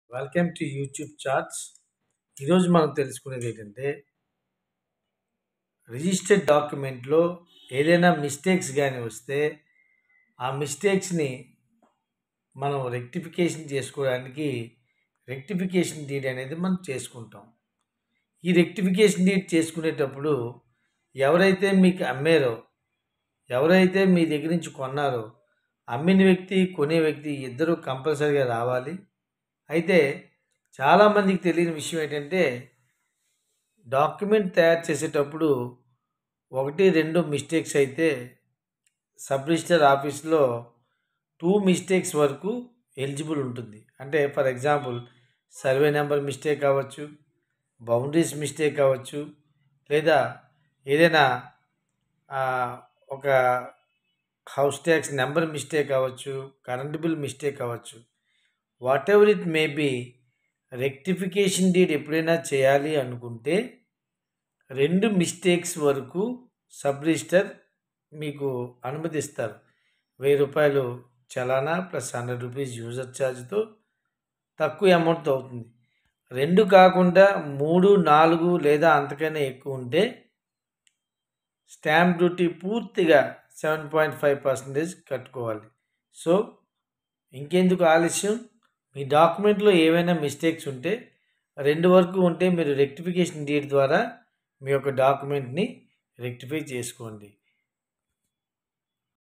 welcome to YouTube charts ఈరోజు మనం తెలుసుకునేది ఏంటంటే రిజిస్టర్డ్ డాక్యుమెంట్లో ఏదైనా మిస్టేక్స్ కానీ వస్తే ఆ మిస్టేక్స్ని మనం రెక్టిఫికేషన్ చేసుకోవడానికి రెక్టిఫికేషన్ డీడ్ అనేది మనం చేసుకుంటాం ఈ రెక్టిఫికేషన్ డీడ్ చేసుకునేటప్పుడు ఎవరైతే మీకు అమ్మారో ఎవరైతే మీ దగ్గర నుంచి కొన్నారో అమ్మిన వ్యక్తి కొనే వ్యక్తి ఇద్దరు కంపల్సరీగా రావాలి అయితే చాలామందికి తెలియని విషయం ఏంటంటే డాక్యుమెంట్ తయారు చేసేటప్పుడు ఒకటి రెండు మిస్టేక్స్ అయితే సబ్ రిజిస్టర్ ఆఫీస్లో టూ మిస్టేక్స్ వరకు ఎలిజిబుల్ ఉంటుంది అంటే for example survey number mistake అవ్వచ్చు బౌండరీస్ మిస్టేక్ అవ్వచ్చు లేదా ఏదైనా ఆ, ఒక హౌస్ ట్యాక్స్ నెంబర్ మిస్టేక్ అవ్వచ్చు కరెంట్ బిల్ మిస్టేక్ అవ్వచ్చు whatever it may be rectification deed ఎప్పుడైనా చేయాలి అనుకుంటే రెండు మిస్టేక్స్ వరకు సబ్ రిజిస్టర్ మీకు అనుమతిస్తారు వెయ్యి రూపాయలు చలానా ప్లస్ హండ్రెడ్ రూపీస్ యూజర్ ఛార్జ్తో తక్కువ అమౌంట్ అవుతుంది రెండు కాకుండా మూడు నాలుగు లేదా అంతకన్నా ఎక్కువ ఉంటే స్టాంప్ డ్యూటీ పూర్తిగా సెవెన్ పాయింట్ ఫైవ్ పర్సెంటేజ్ కట్టుకోవాలి సో ఇంకెందుకు ఆలస్యం మీ డాక్యుమెంట్లో ఏవైనా మిస్టేక్స్ ఉంటే రెండు వరకు ఉంటే మీరు రెక్టిఫికేషన్ డీడ్ ద్వారా మీ యొక్క డాక్యుమెంట్ని రెక్టిఫై చేసుకోండి